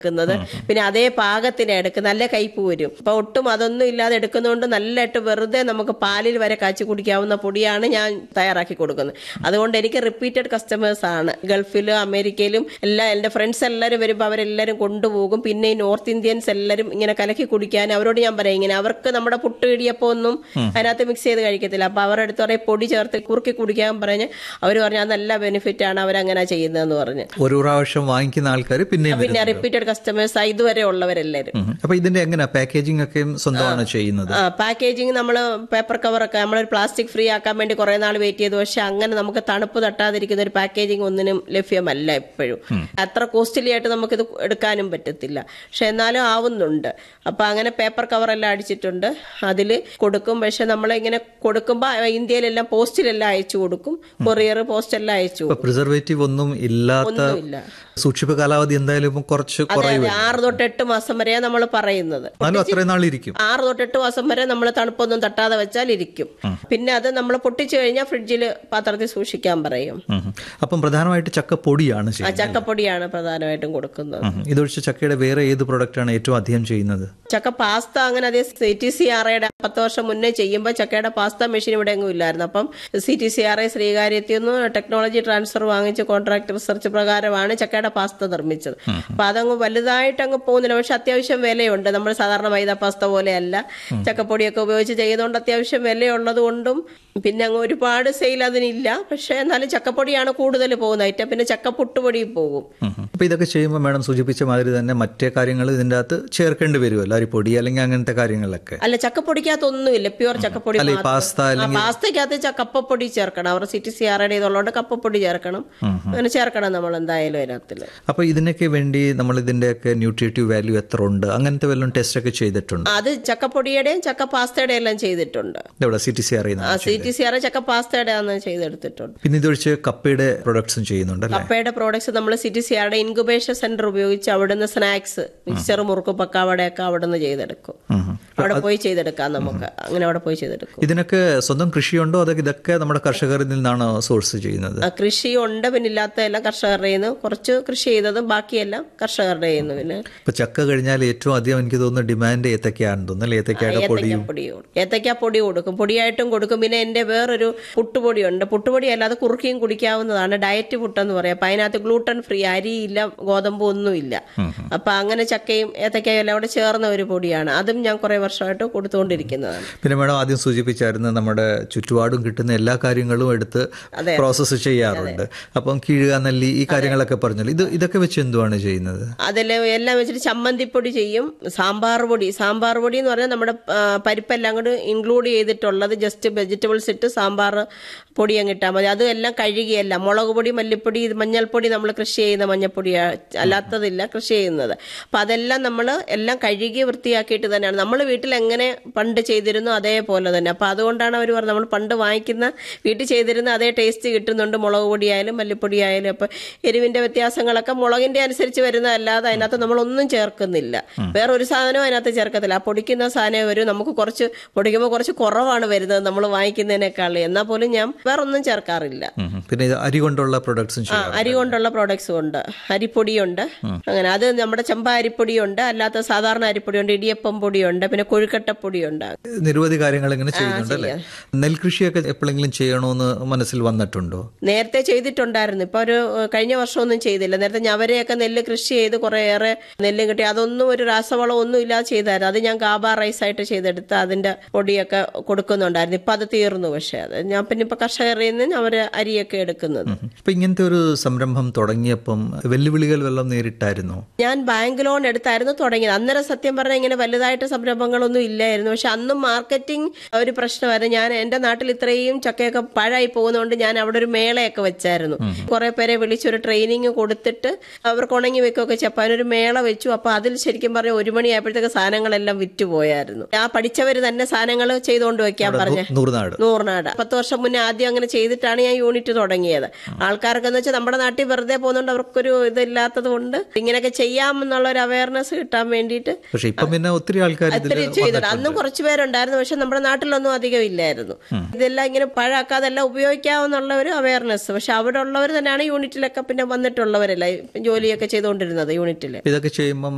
എടുക്കുന്നത് പിന്നെ അതേ പാകത്തിന് എടുക്കും നല്ല കയ്പ് വരും അപ്പൊ ഒട്ടും അതൊന്നും ഇല്ലാതെ എടുക്കുന്നതുകൊണ്ട് നല്ലതായിട്ട് വെറുതെ നമുക്ക് പാലിൽ വരെ കാച്ചി കുടിക്കാവുന്ന പൊടിയാണ് ഞാൻ തയ്യാറാക്കി കൊടുക്കുന്നത് അതുകൊണ്ട് എനിക്ക് റിപ്പീറ്റഡ് കസ്റ്റമേഴ്സ് ആണ് ഗൾഫിലും അമേരിക്കയിലും എല്ലാ എന്റെ ഫ്രണ്ട്സ് എല്ലാവരും വരുമ്പോൾ അവരെല്ലാവരും കൊണ്ടുപോകും പിന്നെ ഈ നോർത്ത് ഇന്ത്യൻസ് എല്ലാവരും ഇങ്ങനെ കലക്കി കുടിക്കാൻ അവരോട് ഞാൻ പറയും ഇങ്ങനെ അവർക്ക് നമ്മുടെ പുട്ട് ഇടിയപ്പം ഒന്നും അതിനകത്ത് മിക്സ് ചെയ്ത് കഴിക്കത്തില്ല അപ്പൊ അവരുടെ അടുത്ത് പറയും പൊടി ചേർത്ത് കുറുക്കി കുടിക്കാൻ പറഞ്ഞ് അവർ പറഞ്ഞു അത് നല്ല ബെനിഫിറ്റ് ആണ് അവരങ്ങനെ ചെയ്യുന്നതെന്ന് പറഞ്ഞ് ഒരു പ്രാവശ്യം വാങ്ങിക്കുന്ന ആൾക്കാർ പിന്നെയും പിന്നെ വരുന്നുണ്ട്. റിപ്പീറ്റഡ് കസ്റ്റമേഴ്സ് ഇതുവരെ ഉള്ളവരെല്ലാവരും ഉം. അപ്പൊ ഇതിന്റെ എങ്ങനെയാ പാക്കേജിംഗ് ഒക്കെ സ്വന്തമാണ് ചെയ്യുന്നത് ആ പാക്കേജിങ് നമ്മൾ പേപ്പർ കവറൊക്കെ നമ്മളൊരു പ്ലാസ്റ്റിക് ഫ്രീ ആക്കാൻ വേണ്ടി കുറെ നാൾ വെയിറ്റ് ചെയ്തു പക്ഷെ അങ്ങനെ നമുക്ക് തണുപ്പ് തട്ടാതിരിക്കുന്ന ഒരു പാക്കേജിംഗ് ഒന്നിനും ലഭ്യമല്ല എപ്പോഴും അത്ര കോസ്റ്റ്ലി ആയിട്ട് നമുക്കിത് എടുക്കാനും പറ്റത്തില്ല പക്ഷെ എന്നാലും ആവുന്നുണ്ട് അപ്പൊ അങ്ങനെ പേപ്പർ കവറെല്ലാം അടിച്ചിട്ടുണ്ട് അതിൽ കൊടുക്കും പക്ഷെ നമ്മളിങ്ങനെ കൊടുക്കുമ്പോൾ ഇന്ത്യയിലെല്ലാം പോസ്റ്റിലെല്ലാം അയച്ചു കൊടുക്കും കൊറിയർ പോസ്റ്റെല്ലാം അയച്ചു ഇപ്പൊ പ്രിസർവേറ്റീവ് ഒന്നും ഇല്ലാത്ത ഒന്നുമില്ല സൂക്ഷിപ്പ് കാലാവധി എന്തായാലും കുറച്ച് അതെ കുറയും അതെ ആറ് തൊട്ട് എട്ട് മാസം വരെയാണ് നമ്മൾ പറയുന്നത് എന്നാലും അത്രയും നാളിരിക്കും ആറ് തൊട്ട് എട്ട് മാസം വരെ നമ്മൾ തണുപ്പൊന്നും തട്ടാതെ വെച്ചാൽ ഇരിക്കും പിന്നെ അത് നമ്മൾ പൊട്ടിച്ചു കഴിഞ്ഞാൽ ഫ്രിഡ്ജിൽ പാത്രത്തിൽ സൂക്ഷിക്കാൻ പറയും ഉം. അപ്പം പ്രധാനമായിട്ട് ചക്ക പൊടിയാണ് ആ ചെയ്യുന്നത് ചക്കപ്പൊടിയാണ് പ്രധാനമായിട്ടും കൊടുക്കുന്നത് ഉം. ഇതൊഴിച്ച് ചക്കയുടെ വേറെ ഏത് പ്രൊഡക്റ്റ് ആണ് ഏറ്റവും അധികം ചെയ്യുന്നത് ചക്ക പാസ്ത അങ്ങനെ അതേ സി ടി സി ആർ ഐയുടെ പത്ത് വർഷം മുന്നേ ചെയ്യുമ്പോൾ ചക്കയുടെ പാസ്ത മെഷീൻ ഇവിടെ എങ്ങും ഇല്ലായിരുന്നു അപ്പം C T C R I ശ്രീകാര്യത്തിൽ നിന്ന് ടെക്നോളജി ട്രാൻസ്ഫർ വാങ്ങിച്ച് കോൺട്രാക്ട് റിസർച്ച് പ്രകാരമാണ് ചക്കയുടെ പാസ്ത നിർമ്മിച്ചത് അപ്പൊ അതങ്ങ് വലുതായിട്ട് അങ്ങ് പോകുന്നില്ല പക്ഷെ അത്യാവശ്യം വിലയുണ്ട് നമ്മൾ സാധാരണ മൈദ പാസ്ത പോലെയല്ല ചക്കപ്പൊടിയൊക്കെ ഉപയോഗിച്ച് ചെയ്യുന്നതുകൊണ്ട് അത്യാവശ്യം വിലയുള്ളത് കൊണ്ടും പിന്നെ അങ്ങ് ഒരുപാട് സെയിൽ അതിനില്ല പക്ഷെ എന്നാലും ചക്കപ്പൊടിയാണ് കൂടുതൽ പോകുന്ന ഐറ്റം പിന്നെ ചക്കപ്പുട്ടുപൊടി പോകും ഉം. അപ്പൊ ഇതൊക്കെ ചെയ്യുമ്പോൾ മാഡം സൂചിപ്പിച്ച മാതിരി തന്നെ മറ്റേ കാര്യങ്ങൾ ഇതിന്റെ അകത്ത് ചേർക്കേണ്ടി വരുമല്ലോ അരിപ്പൊടി അല്ലെങ്കിൽ അങ്ങനത്തെ കാര്യങ്ങളിലൊക്കെ അല്ല ചക്കപ്പൊടിക്കകത്തൊന്നുമില്ല പ്യുവർ ചക്കപ്പൊടി അല്ല ഈ മാത്രം. പാസ്ത ആ, അല്ലെങ്കിൽ പാസ്തയ്ക്കകത്ത് ച- കപ്പപ്പൊടി ചേർക്കണം അവർ സി ടി സി ആർ ഉള്ളതുകൊണ്ട് കപ്പപ്പൊടി ചേർക്കണം അങ്ങനെ ചേർക്കണം നമ്മൾ എന്തായാലും അതിനകത്തില് അപ്പൊ ഇതിനൊക്കെ വേണ്ടി നമ്മൾ ഇതിന്റെയൊക്കെ ന്യൂട്രിയേറ്റീവ് വാല്യൂ എത്ര ഉണ്ട് അങ്ങനത്തെ വല്ലതും ടെസ്റ്റ് ഒക്കെ ചെയ്തിട്ടുണ്ട് അത് ചക്കപ്പൊടിയുടെയും ചക്ക പാസ്തയുടെയും എല്ലാം ചെയ്തിട്ടുണ്ട് ഇവിടെ സി ടി സി ആ അറിയുന്ന സി ടി സി ആർ ചക്ക പാസ്തയുടെ ആണ് ചെയ്തെടുത്തിട്ടുണ്ട് പിന്നെ ഇതൊഴിച്ച് കപ്പയുടെ പ്രൊഡക്ട്സും ചെയ്യുന്നുണ്ടല്ലേ കപ്പയുടെ പ്രോഡക്ട്സ് നമ്മൾ സി ടി സി ആറുടെ ഇൻക്യുബേഷൻ സെന്റർ ഉപയോഗിച്ച് അവിടുന്ന് സ്നാക്സ് മിക്സർ മുറുക്ക് പക്കാവടയൊക്കെ അവിടുന്ന് ചെയ്തെടുക്കും ഉം. അവിടെ പോയി ചെയ്തെടുക്കാം നമുക്ക് അങ്ങനെ അവിടെ പോയി ചെയ്തെടുക്കും ഇതിനൊക്കെ സ്വന്തം കൃഷിയുണ്ടോ അതോ ഇതൊക്കെ നമ്മുടെ കർഷകരിൽ നിന്നാണ് സോഴ്സ് ചെയ്യുന്നത് ആ, കൃഷി ഉണ്ട് പിന്നെ ഇല്ലാത്ത എല്ലാം കർഷകരുടെ കയ്യിൽ നിന്ന് കുറച്ച് കൃഷി ചെയ്തതും ബാക്കിയെല്ലാം കർഷകരുടെ കയ്യിൽ നിന്ന് പിന്നെ ഇപ്പൊ ചക്ക കഴിഞ്ഞാൽ ഏറ്റവും അധികം എനിക്ക് തോന്നുന്നു ഡിമാൻഡ് ഏത്തക്കയാണെന്ന് തോന്നുന്നു അല്ലേ ഏത്തക്കയുടെ പൊടിയും പൊടി ഏത്തയ്ക്ക പൊടി കൊടുക്കും പൊടിയായിട്ടും കൊടുക്കും പിന്നെ എന്റെ വേറൊരു പുട്ടുപൊടിയുണ്ട് പുട്ടുപൊടി അല്ലാതെ കുറുക്കിയും കുടിക്കാവുന്നതാണ് ഡയറ്റ് പുട്ടെന്ന് പറയാം അപ്പൊ അതിനകത്ത് ഗ്ലൂട്ടൻ ഫ്രീ അരിയില്ല ഗോതമ്പ് ഒന്നുമില്ല അപ്പൊ അങ്ങനെ ചക്കയും ഏത്തക്കയും എല്ലാം കൂടെ ചേർന്ന ഒരു പൊടിയാണ് അതും ഞാൻ കുറെ വർഷമായിട്ട് കൊടുത്തുകൊണ്ടിരിക്കുന്നതാണ് പിന്നെ മേഡം ആദ്യം സൂചിപ്പിച്ചായിരുന്നു നമ്മുടെ ചുറ്റുപാടും കിട്ടുന്ന എല്ലാ കാര്യങ്ങളും എടുത്ത് അതെ. പ്രോസസ്സ് ചെയ്യാറുണ്ട് അപ്പം കീഴുക നെല്ലി ഈ കാര്യങ്ങളൊക്കെ പറഞ്ഞല്ലോ ഇത് ഇതൊക്കെ വെച്ച് എന്തുവാണ് ചെയ്യുന്നത് അതിൽ എല്ലാം വെച്ചിട്ട് ചമ്മന്തിപ്പൊടി ചെയ്യും സാമ്പാർ പൊടി സാമ്പാർ പൊടി എന്ന് പറഞ്ഞാൽ നമ്മുടെ ആ, പരിപ്പെല്ലാം കൂടി ഇൻക്ലൂഡ് ചെയ്തിട്ടുള്ളത് ജസ്റ്റ് വെജിറ്റബിൾസ് ഇട്ട് സാമ്പാർ പൊടി അങ്ങ് ഇട്ടാൽ മതി അത് എല്ലാം കഴുകിയല്ല മുളക് പൊടി മല്ലിപ്പൊടി ഇത് മഞ്ഞൾപ്പൊടി നമ്മൾ കൃഷി ചെയ്യുന്ന മഞ്ഞൾപ്പൊടി അല്ലാത്തതില്ല കൃഷി ചെയ്യുന്നത് അപ്പം അതെല്ലാം നമ്മൾ എല്ലാം കഴുകി വൃത്തിയാക്കിയിട്ട് തന്നെയാണ് നമ്മൾ വീട്ടിൽ എങ്ങനെ പണ്ട് ചെയ്തിരുന്നു അതേപോലെ തന്നെ അപ്പം അതുകൊണ്ടാണ് അവർ പറഞ്ഞത് നമ്മൾ പണ്ട് വാങ്ങിക്കുന്ന വീട്ടിൽ ചെയ്തിരുന്ന അതേ ടേസ്റ്റ് കിട്ടുന്നുണ്ട് മുളക് പൊടിയായാലും മല്ലിപ്പൊടി ആയാലും അപ്പം എരിവിന്റെ വ്യത്യാസങ്ങളൊക്കെ മുളകിന്റെ അനുസരിച്ച് വരുന്നതല്ലാതെ അതിനകത്ത് നമ്മളൊന്നും ചേർക്കുന്നില്ല വേറെ ഒരു സാധനവും അതിനകത്ത് ചേർക്കത്തില്ല ആ പൊടിക്കുന്ന സാധനം വരും നമുക്ക് കുറച്ച് പൊടിക്കുമ്പോൾ കുറച്ച് കുറവാണ് വരുന്നത് നമ്മൾ വാങ്ങിക്കുന്നതിനേക്കാൾ എന്നാൽ പോലും ഞാൻ വേറെ ഒന്നും ചേർക്കാറില്ല ഉം. പിന്നെ ഇത് അരി കൊണ്ടുള്ള പ്രൊഡക്ട്സും ആ ചെയ്യാം അരി കൊണ്ടുള്ള പ്രോഡക്ട്സും ഉണ്ട് അരിപ്പൊടിയുണ്ട് അങ്ങനെ അത് നമ്മുടെ ചെമ്പ അരിപ്പൊടിയുണ്ട് അല്ലാത്ത സാധാരണ അരിപ്പൊടിയുണ്ട് ഇടിയപ്പം പൊടിയുണ്ട് പിന്നെ കൊഴുക്കട്ടപ്പൊടിയുണ്ട് നിരവധി കാര്യങ്ങൾ ഇങ്ങനെ ചെയ്യുന്നുണ്ട് അല്ലേ നെൽകൃഷിയൊക്കെ എപ്പോഴെങ്കിലും ചെയ്യണമെന്ന് മനസ്സിൽ വന്നിട്ടുണ്ടോ നേരത്തെ ചെയ്തിട്ടുണ്ടായിരുന്നു ഇപ്പൊ ഒരു ഏഹ്, കഴിഞ്ഞ വർഷമൊന്നും ചെയ്തില്ല നേരത്തെ ഞവരെയൊക്കെ നെല്ല് കൃഷി ചെയ്ത് കുറേയേറെ നെല്ല് കിട്ടി അതൊന്നും ഒരു രാസവളം ഒന്നും ഇല്ലാതെ ചെയ്തായിരുന്നു അത് ഞാൻ ഗാബ റൈസ് ആയിട്ട് ചെയ്തെടുത്ത് അതിന്റെ പൊടിയൊക്കെ കൊടുക്കുന്നുണ്ടായിരുന്നു ഇപ്പൊ അത് തീർന്നു പക്ഷെ അത് ഞാൻ പിന്നെ ഇപ്പൊ കർഷകരിൽ നിന്ന് അവര് അരിയൊക്കെ എടുക്കുന്നത് ഇപ്പൊ ഇങ്ങനത്തെ ഒരു സംരംഭം തുടങ്ങിയപ്പം വെല്ലുവിളികൾ വല്ലതും നേരിട്ടായിരുന്നോ ഞാൻ ബാങ്ക് ലോൺ എടുത്തായിരുന്നു തുടങ്ങിയത് അന്നേരം സത്യം പറഞ്ഞാൽ ഇങ്ങനെ വലുതായിട്ട് സംരംഭങ്ങളൊന്നും ഇല്ലായിരുന്നു പക്ഷെ അന്നും മാർക്കറ്റിംഗ് ഒരു പ്രശ്നമായിരുന്നു ഞാൻ എന്റെ നാട്ടിൽ ഇത്രയും ചക്കയൊക്കെ പാഴായി പോകുന്നതുകൊണ്ട് ഞാൻ അവിടെ ഒരു മേളയൊക്കെ വെച്ചായിരുന്നു കുറെ പേരെ വിളിച്ചൊരു ട്രെയിനിങ് കൊടുത്തിട്ട് അവർക്ക് ഉണങ്ങി വെക്കുകയൊക്കെ ചെയ്യും അപ്പൊ അതിനൊരു മേള വെച്ചു അപ്പൊ അതിൽ ശരിക്കും പറഞ്ഞ ഒരു മണിയായപ്പോഴത്തേക്ക് സാധനങ്ങളെല്ലാം വിറ്റുപോയായിരുന്നു ആ പഠിച്ചവര് തന്നെ സാധനങ്ങൾ ചെയ്തുകൊണ്ട് വെക്കാൻ പറഞ്ഞു നൂറുനാട് നൂറിനാട് പത്ത് വർഷം മുന്നേ ആദ്യം അങ്ങനെ ചെയ്തിട്ടാണ് ഞാൻ യൂണിറ്റ് തുടങ്ങിയത് ആൾക്കാർക്ക് എന്ന് വെച്ചാൽ നമ്മുടെ നാട്ടിൽ വെറുതെ പോകുന്നതുകൊണ്ട് അവർക്കൊരു ഇതില്ലാത്തത് കൊണ്ട് ഇങ്ങനെയൊക്കെ ചെയ്യാമെന്നുള്ള ഒരു അവയർനെസ് കിട്ടാൻ വേണ്ടിയിട്ട് പക്ഷെ ഇപ്പം പിന്നെ ഒത്തിരി ആൾക്കാർ ഇതിൽ ഒത്തിരി ചെയ്തിട്ട് അന്നും കുറച്ച് പേരുണ്ടായിരുന്നു പക്ഷെ നമ്മുടെ നാട്ടിലൊന്നും അധികം ഇല്ലായിരുന്നു ഇതെല്ലാം ഇങ്ങനെ പഴാക്കാതെ എല്ലാം ഉപയോഗിക്കാമെന്നുള്ള ഒരു അവയർനെസ് പക്ഷെ അവിടെ ഉള്ളവർ തന്നെയാണ് യൂണിറ്റിലൊക്കെ പിന്നെ വന്നിട്ടുള്ളവരല്ല ജോലിയൊക്കെ ചെയ്തുകൊണ്ടിരുന്നത് യൂണിറ്റിൽ ഇതൊക്കെ ചെയ്യുമ്പം